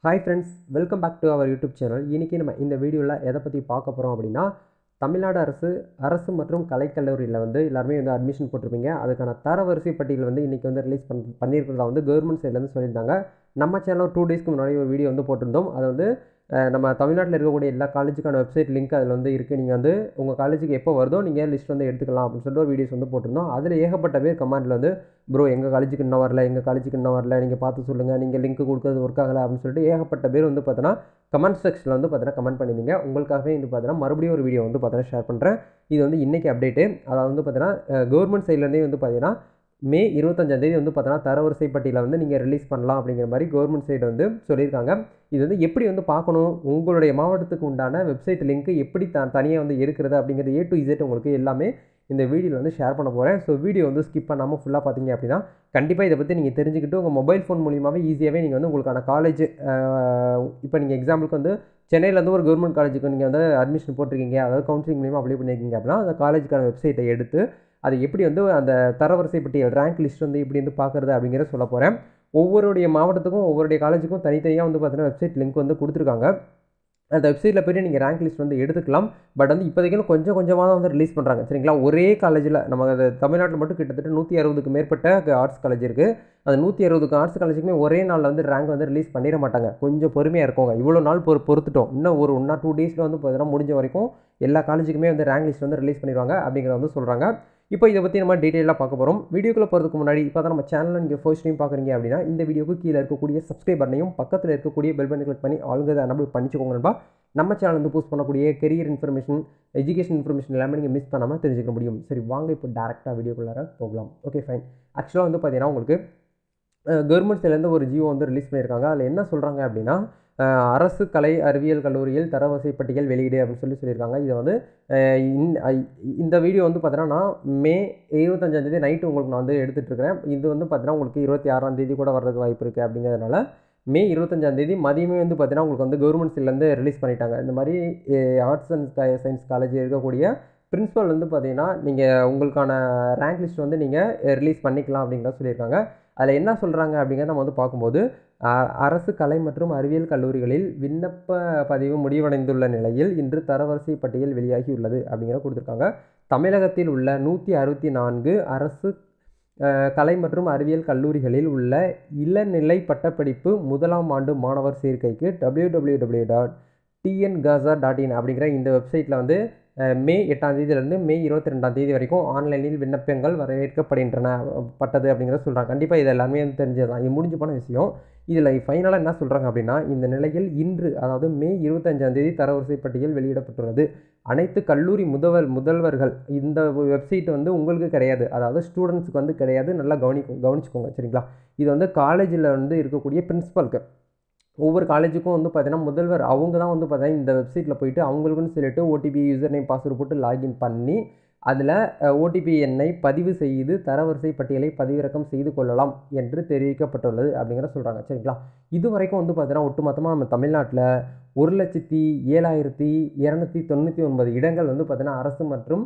hi friends welcome back to our YouTube channel இன்றைக்கி நம்ம இந்த வீடியோவில் எதை பற்றி பார்க்க போகிறோம் அப்படின்னா தமிழ்நாடு அரசு அரசு மற்றும் கலைக்கல்லூரியில் வந்து எல்லாருமே வந்து அட்மிஷன் போட்டிருப்பீங்க அதுக்கான தரவரிசை பட்டியல் வந்து இன்றைக்கி வந்து ரிலீஸ் பண் பண்ணியிருக்கிறதா வந்து கவர்மெண்ட் சைட்லேருந்து சொல்லியிருந்தாங்க நம்ம சேனல் டூ டேஸ்க்கு முன்னாடி ஒரு வீடியோ வந்து போட்டிருந்தோம் அது வந்து அஹ், நம்ம தமிழ்நாட்டில் இருக்கக்கூடிய எல்லா காலேஜுக்கான வெப்சைட் லிங்க் அதில் வந்து இருக்குது நீங்கள் வந்து உங்கள் காலேஜுக்கு எப்போ வருதோ நீங்கள் லிஸ்ட் வந்து எடுத்துக்கலாம் அப்படின்னு சொல்லிட்டு ஒரு வீடியோஸ் வந்து போட்டிருந்தோம் அதில் ஏகப்பட்ட பேர் கமெண்ட்டில் வந்து ப்ரோ எங்கள் காலேஜுக்கு இன்னும் வரல எங்கள் காலேஜுக்கு இன்னும் வரல நீங்கள் பார்த்து சொல்லுங்கள் நீங்கள் லிங்க் கொடுக்கறது ஒர்க் ஆகலை அப்படின்னு சொல்லிட்டு ஏகப்பட்ட பேர் வந்து பார்த்தீங்கன்னா கமெண்ட் செக்ஷனில் வந்து பார்த்தீங்கன்னா கமெண்ட் பண்ணியிருந்தீங்க உங்களுக்காகவே வந்து பார்த்தீங்கன்னா மறுபடியும் ஒரு வீடியோ வந்து பார்த்தீங்கன்னா ஷேர் பண்ணுறேன் இது வந்து இன்றைக்கி அப்டேட்டு அதாவது வந்து பார்த்தீங்கன்னா கவர்மெண்ட் சைட்லேருந்தே வந்து பார்த்தீங்கன்னா மே இருபத்தஞ்சாந்தேதி வந்து பார்த்தீங்கன்னா தரவரிசை பட்டியலை வந்து நீங்கள் ரிலீஸ் பண்ணலாம் அப்படிங்கிற மாதிரி கவர்மெண்ட் சைடு வந்து சொல்லியிருக்காங்க இது வந்து எப்படி வந்து பார்க்கணும் உங்களுடைய மாவட்டத்துக்கு உண்டான வெப்சைட் லிங்க்கு எப்படி த தனியாக வந்து எடுக்கிறது அப்படிங்கிறது ஏ டு இசட் உங்களுக்கு எல்லாமே இந்த வீடியோவில் வந்து ஷேர் பண்ண போகிறேன் ஸோ வீடியோ வந்து ஸ்கிப் பண்ணாமல் ஃபுல்லாக பார்த்தீங்க அப்படின்னா கண்டிப்பாக இதை பற்றி நீங்கள் தெரிஞ்சுக்கிட்டு உங்கள் மொபைல் ஃபோன் மூலியமாகவே ஈஸியாகவே நீங்கள் வந்து உங்களுக்கான காலேஜ் இப்போ நீங்கள் எக்ஸாம்பிளுக்கு வந்து சென்னையிலேருந்து ஒரு கவர்மெண்ட் காலேஜுக்கு நீங்கள் வந்து அட்மிஷன் போட்டிருக்கீங்க அதாவது கவுன்சிலிங் மூலியமாக அப்ளை பண்ணியிருக்கீங்க அப்படின்னா அந்த காலேஜுக்கான வெப்சைட்டை எடுத்து அது எப்படி வந்து அந்த தரவரிசை பட்டியல் ரேங்க் லிஸ்ட் வந்து எப்படி வந்து பார்க்குறது அப்படிங்கிறத சொல்ல போகிறேன் ஒவ்வொருடைய மாவட்டத்துக்கும் ஒவ்வொருடைய காலேஜுக்கும் தனித்தனியாக வந்து பார்த்தீங்கன்னா வெப்சைட் லிங்க் வந்து கொடுத்துருக்காங்க அந்த வெப்சைட்டில் போய்ட்டு நீங்கள் ரேங்க் லிஸ்ட் வந்து எடுத்துக்கலாம் பட் வந்து இப்போதைக்கு கொஞ்சம் கொஞ்சமாக தான் வந்து ரிலீஸ் பண்ணுறாங்க சரிங்களா ஒரே காலேஜில் நம்ம அது தமிழ்நாட்டில் மட்டும் கிட்டத்தட்ட நூற்றி அறுபதுக்கு மேற்பட்ட ஆர்ட்ஸ் காலேஜ் இருக்குது அந்த நூற்றி அறுபதுக்கு ஆர்ட்ஸ் காலேஜுக்குமே ஒரே நாளில் வந்து ரேங்க் வந்து ரிலீஸ் பண்ணிட மாட்டாங்க கொஞ்சம் பொறுமையாக இருக்கோங்க இவ்வளோ நாள் பொறு பொறுத்துட்டோம் இன்னும் ஒரு ஒன் ஆர் டூ டேஸில் வந்து பார்த்தீங்கன்னா முடிஞ்ச வரைக்கும் எல்லா காலேஜுக்குமே வந்து ரேங்க் லிஸ்ட் வந்து ரிலீஸ் பண்ணிடுவாங்க அப்படிங்கிறத வந்து சொல்கிறாங்க இப்போ இதை பற்றி நம்ம டீட்டெயிலாக பார்க்க போகிறோம் வீடியோக்குள்ளே போகிறதுக்கு முன்னாடி இப்போ தான் நம்ம சேனலில் நீங்கள் ஃபர்ஸ்ட் டைம் பார்க்குறீங்க அப்படின்னா இந்த வீடியோக்கு கீழே இருக்கக்கூடிய சப்ஸ்கிரைப் பட்டனையும் பக்கத்தில் இருக்கக்கூடிய பெல் பட்டனை கிளிக் பண்ணி ஆளுங்க எனபிள் பண்ணிச்சுக்கோங்க நண்பா நம்ம சேனல் வந்து போஸ்ட் பண்ணக்கூடிய கெரியர் இன்ஃபர்மேஷன் எஜுகேஷன் இன்ஃபர்மேஷன் எல்லாமே நீங்கள் மிஸ் பண்ணாமல் தெரிஞ்சுக்க முடியும் சரி வாங்க இப்போ டேரெக்டாக வீடியோக்குள்ளார போகலாம் ஓகே ஃபைன் ஆக்சுவலாக வந்து பார்த்தீங்கன்னா உங்களுக்கு கவர்மெண்ட் சைட்லேருந்து ஒரு ஜியோ வந்து ரிலீஸ் பண்ணியிருக்காங்க அதில் என்ன சொல்கிறாங்க அப்படின்னா அஹ், அரசு கலை அறிவியல் கல்லூரியில் தரவரிசை பட்டியல் வெளியீடு அப்படின்னு சொல்லி சொல்லியிருக்காங்க இதை வந்து அஹ், இந்த ஐ- இந்த வீடியோ வந்து பார்த்தீங்கன்னா நான் மே இருபத்தஞ்சாந்தேதி நைட்டு உங்களுக்கு நான் வந்து எடுத்துகிட்டு இருக்கிறேன் இது வந்து பார்த்தீங்கன்னா உங்களுக்கு இருபத்தி ஆறாம் தேதி கூட வர்றதுக்கு வாய்ப்பு இருக்குது அப்படிங்கிறதுனால மே இருபத்தஞ்சாந்தேதி மதியமே வந்து பார்த்தீங்கன்னா உங்களுக்கு வந்து கவர்மெண்ட் சைட்லேருந்து ரிலீஸ் பண்ணிட்டாங்க இந்த மாதிரி ஆர்ட்ஸ் அண்ட் சயின்ஸ் காலேஜ் இருக்கக்கூடிய பிரின்ஸிபல் வந்து பார்த்தீங்கன்னா நீங்கள் உங்களுக்கான ரேங்க் லிஸ்ட் வந்து நீங்கள் ரிலீஸ் பண்ணிக்கலாம் அப்படிங்கிறத சொல்லியிருக்காங்க அதில் என்ன சொல்கிறாங்க அப்படிங்கிறத நம்ம வந்து பார்க்கும்போது அ- அரசு கலை மற்றும் அறிவியல் கல்லூரிகளில் விண்ணப்ப பதிவு முடிவடைந்துள்ள நிலையில் இன்று தரவரிசை பட்டியல் வெளியாகியுள்ளது அப்படிங்கிறத கொடுத்துருக்காங்க தமிழகத்தில் உள்ள நூற்றி அறுபத்தி நான்கு அரசு அஹ், கலை மற்றும் அறிவியல் கல்லூரிகளில் உள்ள இளநிலை பட்டப்படிப்பு முதலாம் ஆண்டு மாணவர் சேர்க்கைக்கு www.tngasa.in டாட் டிஎன்காசா டாட் இன் அப்படிங்கிற இந்த வெப்சைட்டில் வந்து அஹ், மே எட்டாம் தேதியிலேருந்து மே இருபத்தி ரெண்டாம் தேதி வரைக்கும் ஆன்லைனில் விண்ணப்பங்கள் வரவேற்கப்படுகின்றன பட்டது அப்படிங்கிறத சொல்கிறாங்க கண்டிப்பாக இது எல்லாமே வந்து தெரிஞ்சது தான் இது முடிஞ்சு போன விஷயம் இதில் ஃபைனலாக என்ன சொல்கிறாங்க அப்படின்னா இந்த நிலையில் இன்று அதாவது மே இருபத்தஞ்சாம் தேதி தரவரிசை பட்டியல் வெளியிடப்பட்டுள்ளது அனைத்து கல்லூரி முதல்வர் முதல்வர்கள் இந்த வெப்சைட் வந்து உங்களுக்கு கிடையாது அதாவது ஸ்டூடெண்ட்ஸுக்கு வந்து கிடையாது நல்லா கவனிக்கும் கவனிச்சுக்கோங்க சரிங்களா இது வந்து காலேஜில் வந்து இருக்கக்கூடிய பிரின்ஸிபலுக்கு ஒவ்வொரு காலேஜுக்கும் வந்து பார்த்தீங்கன்னா முதல்வர் அவங்க தான் வந்து பார்த்தீங்கன்னா இந்த வெப்சைட்டில் போயிட்டு அவங்களுக்குன்னு சொல்லிட்டு ஓடிபி யூசர் நேம் பாஸ்வேர்டு போட்டு லாகின் பண்ணி அதில் ஓடிபி எண்ணை பதிவு செய்து தரவரிசை பட்டியலை பதிவிறக்கம் செய்து கொள்ளலாம் என்று தெரிவிக்கப்பட்டுள்ளது அப்படிங்கிற சொல்கிறாங்க சரிங்களா இது வரைக்கும் வந்து பார்த்தீங்கன்னா ஒட்டுமொத்தமாக நம்ம தமிழ்நாட்டில் ஒரு லட்சத்தி ஏழாயிரத்தி இரநூத்தி தொண்ணூற்றி ஒன்பது இடங்கள் வந்து பார்த்தீங்கன்னா அரசு மற்றும்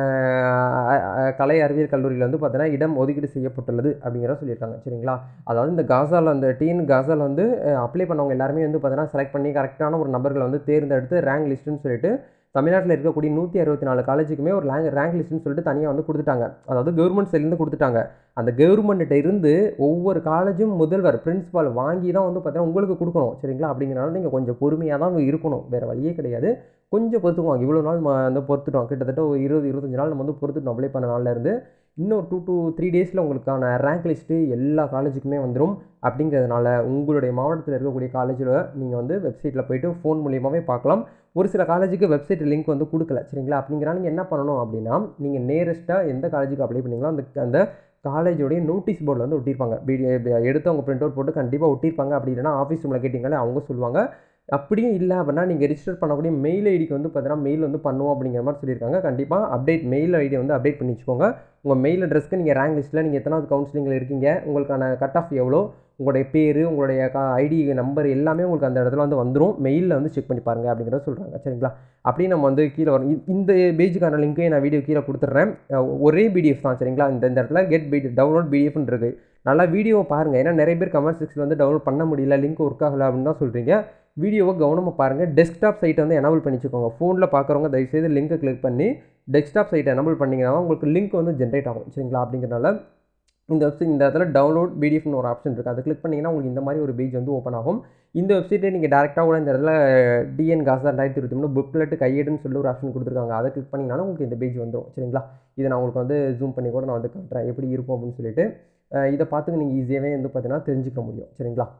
அஹ், அஹ், கலை அறிவியல் கல்லூரியில் வந்து பார்த்தீங்கன்னா இடம் ஒதுக்கீடு செய்யப்பட்டுள்ளது அப்படிங்கிறத சொல்லியிருக்காங்க சரிங்களா அதாவது இந்த காசால் அந்த டீன் காசால் வந்து அப்ளை பண்ணவங்க எல்லாருமே வந்து பார்த்தீங்கன்னா செலக்ட் பண்ணி கரெக்டான ஒரு நபர்களை வந்து தேர்ந்தெடுத்து ரேங்க் லிஸ்ட்டுன்னு சொல்லிட்டு தமிழ்நாட்டில் இருக்கக்கூடிய நூற்றி அறுபத்தி நாலு காலேஜுக்குமே ஒரு ரேங்க் ரேங்க் லிஸ்ட்னு சொல்லிட்டு தனியாக வந்து கொடுத்துட்டாங்க அதாவது கவர்மெண்ட் சைட்லேருந்து கொடுத்துட்டாங்க அந்த கவர்மெண்ட்ட இருந்து ஒவ்வொரு காலேஜும் முதல்வர் பிரின்சிபால் வாங்கி தான் வந்து பார்த்தீங்கன்னா உங்களுக்கு கொடுக்கணும் சரிங்களா அப்படிங்கிறனால நீங்கள் கொஞ்சம் பொறுமையாக தான் இருக்கணும் வேறு வழியே கிடையாது கொஞ்சம் பொறுத்துக்குவாங்க இவ்வளோ நாள் ம- வந்து பொறுத்துட்டோம் கிட்டத்தட்ட ஒரு இருபது இருபத்தஞ்சு நாள் நம்ம வந்து பொறுத்துட்டோம் அப்ளை பண்ண நாள்ல இருந்து இன்னும் டூ டூ த்ரீ டேஸில் உங்களுக்கான ரேங்க் லிஸ்ட்டு எல்லா காலேஜுக்குமே வந்துடும் அப்படிங்கிறதுனால உங்களுடைய மாவட்டத்தில் இருக்கக்கூடிய காலேஜில் நீங்கள் வந்து வெப்சைட்டில் போயிட்டு ஃபோன் மூலியமாகவே பார்க்கலாம் ஒரு சில காலேஜுக்கு வெப்சைட் லிங்க் வந்து கொடுக்கல சரிங்களா அப்படிங்கிறனால நீங்கள் என்ன பண்ணணும் அப்படின்னா நீங்கள் நேரஸ்ட்டாக எந்த காலேஜுக்கு அப்ளை பண்ணீங்களோ அந்த அந்த காலேஜோடைய நோட்டீஸ் போர்டில் வந்து ஒட்டியிருப்பாங்க வீடியோ எடுத்து அவங்க பிரிண்ட் அவுட் போட்டு கண்டிப்பாக ஒட்டியிருப்பாங்க அப்படி இல்லைன்னா ஆஃபீஸ் ரூமில் கேட்டிங்களே அவங்க சொல்லுவாங்க அப்படியும் இல்லை அப்படின்னா நீங்கள் ரிஜிஸ்டர் பண்ணக்கூடிய மெயில் ஐடிக்கு வந்து பார்த்தீங்கன்னா மெயில் வந்து பண்ணுவோம் அப்படிங்கிற மாதிரி சொல்லியிருக்காங்க கண்டிப்பாக அப்டேட் மெயில் ஐடி வந்து அப்டேட் பண்ணி வச்சுக்கோங்க உங்கள் மெயில் அட்ரஸ்க்கு நீங்கள் ரேங்க் லிஸ்ட்டில் நீங்கள் எத்தனாவது கவுன்சிலிங்கில் இருக்கீங்க உங்களுக்கான கட் ஆஃப் எவ்வளோ உங்களுடைய பேர் உங்களுடைய ஐடி நம்பர் எல்லாமே உங்களுக்கு அந்த இடத்துல வந்து வந்துடும் மெயிலில் வந்து செக் பண்ணி பாருங்கள் அப்படிங்கிறத சொல்கிறாங்க சரிங்களா அப்படியே நம்ம வந்து கீழே வரும் இ- இந்த பேஜுக்கான லிங்க்கையும் நான் வீடியோ கீழே கொடுத்துட்றேன் அஹ் ஒரே பிடிஎஃப் தான் சரிங்களா இந்த இந்த இடத்துல கெட் பிடி டவுன்லோட் பிடிஎஃப்னு இருக்குது நல்லா வீடியோவை பாருங்கள் ஏன்னா நிறைய பேர் கமெண்ட் செக்ஷன் வந்து டவுன்லோட் பண்ண முடியல லிங்க் ஒர்க் ஆகலை அப்படின்னு தான் சொல்கிறீங்க வீடியோவை கவனமாக பாருங்கள் டெஸ்க்டாப் சைட்டை வந்து எனபிள் பண்ணி வச்சுக்கோங்க ஃபோனில் பார்க்குறவங்க தயவுசெய்து லிங்க்கை கிளிக் பண்ணி டெஸ்க்டாப் சைட்டை எனபிள் பண்ணிங்கன்னா தான் உங்களுக்கு லிங்க் வந்து ஜென்ரேட் ஆகும் சரிங்களா அப்படிங்கிறனால இந்த வெப்சைட் இந்த இடத்துல டவுன்லோட் பிடிஎஃப்னு ஒரு ஆப்ஷன் இருக்குது அதை கிளிக் பண்ணிங்கன்னா உங்களுக்கு இந்த மாதிரி ஒரு பேஜ் வந்து ஓப்பன் ஆகும் இந்த வெப்சைட்டை நீங்கள் டேரெக்டாக கூட இந்த இடத்துல டிஎன் காசா ரெண்டாயிரத்தி இருபத்தி மூணு புக்லெட் கையேடுன்னு சொல்லி ஒரு ஆப்ஷன் கொடுத்துருக்காங்க அதை கிளிக் பண்ணிங்கனாலும் உங்களுக்கு இந்த பேஜ் வந்துடும் சரிங்களா இதை நான் உங்களுக்கு வந்து ஜூம் பண்ணி கூட நான் வந்து காட்டுறேன் எப்படி இருக்கும் அப்படின்னு சொல்லிட்டு அஹ் இதை பார்த்துக்க நீங்கள் ஈஸியாகவே வந்து பார்த்தீங்கன்னா தெரிஞ்சுக்க முடியும் சரிங்களா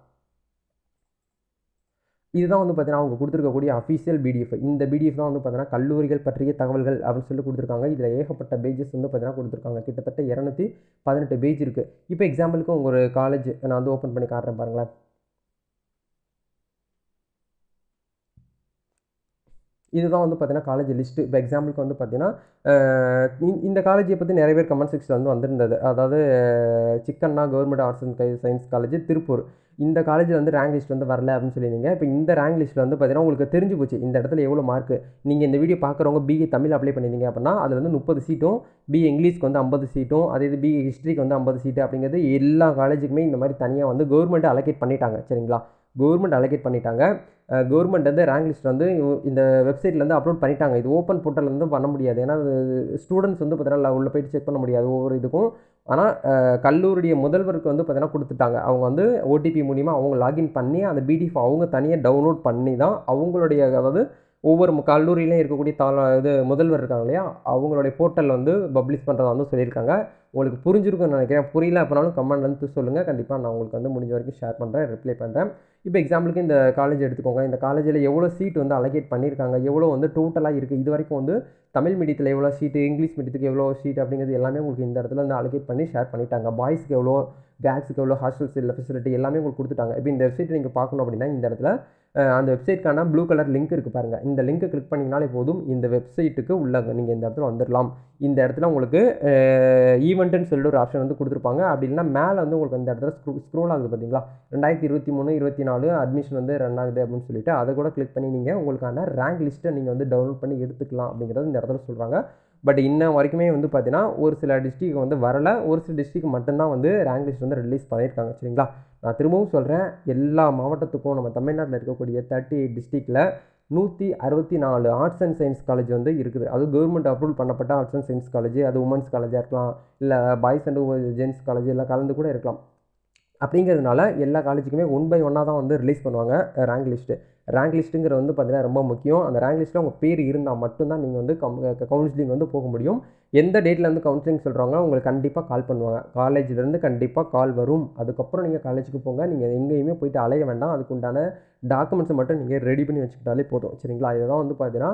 இதுதான் வந்து பார்த்தீங்கன்னா அவங்க கொடுத்துருக்கக்கூடிய அஃபீஷியல் பிடிஎஃப் இந்த பிடிஎஃப் தான் வந்து பார்த்தீங்கன்னா கல்லூரிகள் பற்றிய தகவல்கள் அப்படின்னு சொல்லி கொடுத்துருக்காங்க இதில் ஏகப்பட்ட பேஜஸ் வந்து பார்த்தீங்கன்னா கொடுத்துருக்காங்க கிட்டத்தட்ட இரநூத்தி பதினெட்டு பேஜ் இருக்குது இப்போ எக்ஸாம்பிளுக்கு உங்கள் ஒரு காலேஜ் நான் வந்து ஓப்பன் பண்ணி காட்டுறேன் பாருங்களேன் இதுதான் வந்து பார்த்தீங்கன்னா காலேஜ் லிஸ்ட்டு இப்போ எக்ஸாம்பிளுக்கு வந்து பார்த்தீங்கன்னா அஹ் இந்த- இந்த காலேஜை பற்றி நிறைய பேர் கமெண்ட் செக்ஷனில் வந்து வந்திருந்தது அதாவது அஹ், Chikkanna government arts and science college Tiruppur இந்த காலேஜில் வந்து ரேங்க் லிஸ்ட் வந்து வரல அப்படின்னு சொல்லியிருந்தீங்க இப்போ இந்த ரேங்க் லிஸ்ட்டில் வந்து பார்த்தீங்கன்னா உங்களுக்கு தெரிஞ்சு போச்சு இந்த இடத்துல எவ்வளோ மார்க் நீங்கள் இந்த வீடியோ பார்க்குறவங்க பிஏ தமிழ் அப்ளை பண்ணியிருந்தீங்க அப்படின்னா அதில் வந்து முப்பது சீட்டும் பிஏ இங்கிலீஷ்க்கு வந்து ஐம்பது சீட்டும் அதே இது பிஏ ஹிஸ்ட்ரிக்கு வந்து ஐம்பது சீட்டு அப்படிங்கிறது எல்லா காலேஜுக்குமே இந்த மாதிரி தனியாக வந்து கவர்மெண்ட் அலோகேட் பண்ணிட்டாங்க சரிங்களா கவர்மெண்ட் அலோகேட் பண்ணிட்டாங்க கவர்மெண்ட் வந்து ரேங்க் லிஸ்ட் வந்து இவ- இந்த வெப்சைட்டில் வந்து அப்லோட் பண்ணிட்டாங்க இது ஓப்பன் போர்ட்டல் வந்து பண்ண முடியாது ஏன்னா ஸ்டூடெண்ட்ஸ் வந்து பார்த்தீங்கன்னா உள்ள போயிட்டு செக் பண்ண முடியாது ஒவ்வொரு இதுக்கும் ஆனால் கல்லூரிய முதல்வருக்கு வந்து பார்த்தீங்கன்னா கொடுத்துட்டாங்க அவங்க வந்து ஓடிபி மூலிமா அவங்க லாகின் பண்ணி அந்த பிடிஎஃப் அவங்க தனியாக டவுன்லோட் பண்ணி தான் அவங்களுடைய அதாவது ஒவ்வொரு மு- கல்லூரியிலையும் இருக்கக்கூடிய தாள இது முதல்வர் இருக்காங்க இல்லையா அவங்களுடைய போர்ட்டல் வந்து பப்ளிஷ் பண்ணுறதா வந்து சொல்லியிருக்காங்க உங்களுக்கு புரிஞ்சிருக்கும்னு நினைக்கிறேன் புரியல அப்படின்னாலும் கமெண்ட் வந்து சொல்லுங்கள் கண்டிப்பாக நான் உங்களுக்கு வந்து முடிஞ்ச வரைக்கும் ஷேர் பண்ணுறேன் ரிப்ளை பண்ணுறேன் இப்போ எக்ஸாம்பிளுக்கு இந்த காலேஜ் எடுத்துக்கோங்க இந்த காலேஜில் எவ்வளோ சீட் வந்து அலோகேட் பண்ணியிருக்காங்க எவ்வளோ வந்து டோட்டலாக இருக்குது இது வரைக்கும் வந்து தமிழ் மீடியத்தில் எவ்வளோ சீட்டு இங்கிலீஷ் மீடியத்துக்கு எவ்வளோ சீட் அப்படிங்கிறது எல்லாமே உங்களுக்கு இந்த இடத்துல வந்து அலோகேட் பண்ணி ஷேர் பண்ணிட்டாங்க பாய்ஸ்க்கு எவ்வளோ கேர்ள்ஸுக்கு எவ்வளோ ஹாஸ்டல்ஸ் இல்லை ஃபெசிலிட்டி எல்லாமே உங்களுக்கு கொடுத்துட்டாங்க இப்போ இந்த வெப்சைட் நீங்கள் பார்க்கணும் அப்படின்னா இந்த இடத்துல அஹ், அந்த வெப்சைட்க்கான ப்ளூ கலர் லிங்க் இருக்குது பாருங்கள் இந்த லிங்க்கை கிளிக் பண்ணிங்கனாலே போதும் இந்த வெப்சைட்டுக்கு உள்ள நீங்கள் இந்த இடத்துல வந்துடலாம் இந்த இடத்துல உங்களுக்கு ஈவெண்ட்டுன்னு சொல்லிட்டு ஒரு ஆப்ஷன் வந்து கொடுத்துருப்பாங்க அப்படி இல்லைன்னா மேலே வந்து உங்களுக்கு இந்த இடத்துல ஸ்க்ரூ ஸ்க்ரோல் ஆகுது பார்த்தீங்களா ரெண்டாயிரத்தி இருபத்தி மூணு இருபத்தி நாலு அட்மிஷன் வந்து ரன் ஆகுது அப்படின்னு சொல்லிட்டு அதை கூட கிளிக் பண்ணி நீங்கள் உங்களுக்கான ரேங்க் லிஸ்ட்டை நீங்கள் வந்து டவுன்லோட் பண்ணி எடுத்துக்கலாம் அப்படிங்கிறது இந்த இடத்துல சொல்கிறாங்க பட் இன்ன வரைக்குமே வந்து பார்த்தீங்கன்னா ஒரு சில டிஸ்ட்ரிக் வந்து வரல ஒரு சில டிஸ்ட்ரிக் மட்டும்தான் வந்து ரேங்க் லிஸ்ட் வந்து ரிலீஸ் பண்ணியிருக்காங்க சரிங்களா நான் திரும்பவும் சொல்கிறேன் எல்லா மாவட்டத்துக்கும் நம்ம தமிழ்நாட்டில் இருக்கக்கூடிய தேர்ட்டி எயிட் டிஸ்ட்ரிக்டில் நூற்றி அறுபத்தி நாலு ஆர்ட்ஸ் அண்ட் சயின்ஸ் காலேஜ் வந்து இருக்குது அது கவர்மெண்ட் அப்ரூவல் பண்ணப்பட்ட ஆர்ட்ஸ் அண்ட் சயின்ஸ் காலேஜ் அது உமன்ஸ் காலேஜாக இருக்கலாம் இல்லை பாய்ஸ் அண்ட் ஜென்ஸ் காலேஜ் எல்லாம் கலந்து கூட இருக்கலாம் அப்படிங்கிறதுனால எல்லா காலேஜுக்குமே ஒன் பை ஒன்னாக தான் வந்து ரிலீஸ் பண்ணுவாங்க ரேங்க் லிஸ்ட்டு ரேங்க் லிஸ்ட்டுங்கிறது வந்து பார்த்தீங்கன்னா ரொம்ப முக்கியம் அந்த ரேங்க் லிஸ்ட்டில் உங்கள் பேர் இருந்தால் மட்டும்தான் நீங்கள் வந்து கம் கவுன்சிலிங் வந்து போக முடியும் எந்த டேட்டில் வந்து கவுன்சிலிங் சொல்கிறாங்க உங்களுக்கு கண்டிப்பாக கால் பண்ணுவாங்க காலேஜ்லேருந்து கண்டிப்பாக கால் வரும் அதுக்கப்புறம் நீங்கள் காலேஜுக்கு போங்க நீங்கள் எங்கேயுமே போயிட்டு அலைய வேண்டாம் அதுக்கு உண்டான டாக்குமெண்ட்ஸை மட்டும் நீங்கள் ரெடி பண்ணி வச்சுக்கிட்டாலே போதும் சரிங்களா இதுதான் வந்து பார்த்தீங்கன்னா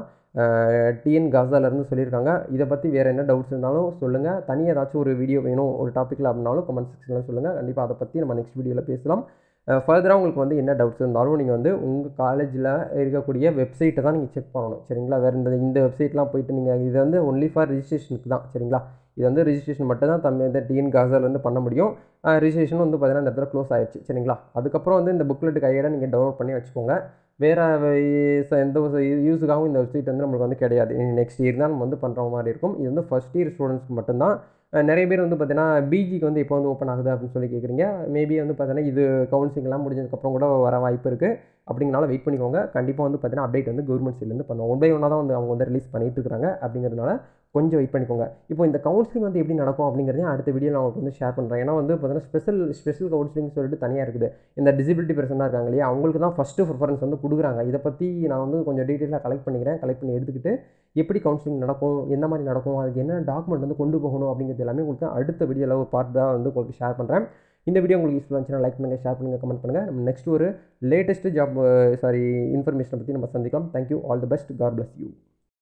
டிஎன் காசாலேருந்து சொல்லியிருக்காங்க இதை பற்றி வேறு என்ன டவுட்ஸ் இருந்தாலும் சொல்லுங்கள் தனியாக ஏதாச்சும் ஒரு வீடியோ வேணும் ஒரு டாப்பிக்கில் அப்படின்னாலும் கமெண்ட் செக்ஷனில் சொல்லுங்கள் கண்டிப்பாக அதை பற்றி நம்ம நெக்ஸ்ட் வீடியோவில் பேசலாம் ஃபர்தராக உங்களுக்கு வந்து என்ன டவுட்ஸ் இருந்தாலும் நீங்கள் வந்து உங்கள் காலேஜில் இருக்கக்கூடிய வெப்சைட்டை தான் நீங்கள் செக் பண்ணணும் சரிங்களா வேறு இந்த இந்த வெப்சைட்லாம் போயிட்டு நீங்கள் இது வந்து ஒன்லி ஃபார் ரிஜிஸ்ட்ரேஷனுக்கு தான் சரிங்களா இது வந்து ரிஜிஸ்ட்ரேஷன் மட்டும் தான் தமிழ் இந்த டிஎன் காசாலேருந்து பண்ண முடியும் ரிஜிஸ்ட்ரேஷன் வந்து பார்த்தீங்கன்னா இந்த இடத்துல க்ளோஸ் ஆயிடுச்சு சரிங்களா அதுக்கப்புறம் வந்து இந்த புக்லெட் கையோட நீங்கள் டவுன்லோட் பண்ணி வச்சுக்கோங்க வேறு எந்த ஒரு யூஸுக்காகவும் இந்த வெப்சைட் வந்து நம்மளுக்கு வந்து கிடையாது நெக்ஸ்ட் இயர் தான் நம்ம வந்து பண்ணுற மாதிரி இருக்கும் இது வந்து ஃபஸ்ட் இயர் ஸ்டூடெண்ட்ஸ்க்கு மட்டும்தான் அஹ் நிறைய பேர் வந்து பார்த்தீங்கன்னா பிஜிக்கு வந்து இப்போ வந்து ஓப்பன் ஆகுது அப்படின்னு சொல்லி கேட்குறீங்க மேபி வந்து பார்த்தீங்கன்னா இது கவுன்சிலிங்லாம் முடிஞ்சதுக்கப்புறம் கூட வர வாய்ப்பு இருக்குது அப்படிங்கனால வெயிட் பண்ணிக்கோங்க கண்டிப்பாக வந்து பார்த்தீங்கன்னா அப்டேட் வந்து கவர்மெண்ட் சைட்லேருந்து பண்ணுவோம் ஒன் பை ஒன்னாக தான் வந்து அவங்க வந்து ரிலீஸ் பண்ணிட்டு இருக்காங்க அப்படிங்கிறதுனால கொஞ்சம் வெயிட் பண்ணிக்கோங்க இப்போ இந்த கவுன்சிலிங் வந்து எப்படி நடக்கும் அப்படிங்கிறதையும் அடுத்த வீடியோ நான் உங்களுக்கு வந்து ஷேர் பண்ணுறேன் ஏன்னா வந்து பார்த்தீங்கன்னா ஸ்பெஷல் ஸ்பெஷல் கவுன்சிலிங் சொல்லிட்டு தனியாக இருக்குது இந்த டிசபிலிட்டி பர்சனாக இருக்காங்க இல்லையா அவங்களுக்கு தான் ஃபஸ்ட்டு ப்ரிஃபரன்ஸ் வந்து கொடுக்குறாங்க இதை பற்றி நான் வந்து கொஞ்சம் டீட்டெயிலாக கலெக்ட் பண்ணிக்கிறேன் கலெக்ட் பண்ணி எடுத்துக்கிட்டு எப்படி கவுன்சிலிங் நடக்கும் எந்த மாதிரி நடக்கும் அதுக்கு என்ன டாக்குமெண்ட் வந்து கொண்டு போகணும் அப்படிங்கிறது எல்லாமே உங்களுக்கு அடுத்த வீடியோவில் ஒரு பார்ட்டாக வந்து உங்களுக்கு ஷேர் பண்ணுறேன் இந்த வீடியோ உங்களுக்கு யூஸ்ஃபுல்லாக இருந்துச்சுன்னா லைக் பண்ணுங்கள் ஷேர் பண்ணுங்கள் கமெண்ட் பண்ணுங்கள் நம்ம நெக்ஸ்ட் ஒரு லேட்டஸ்ட் ஜாப் சாரி இன்ஃபர்மேஷனை பற்றி நம்ம சந்திக்கலாம் thank you all the best God bless you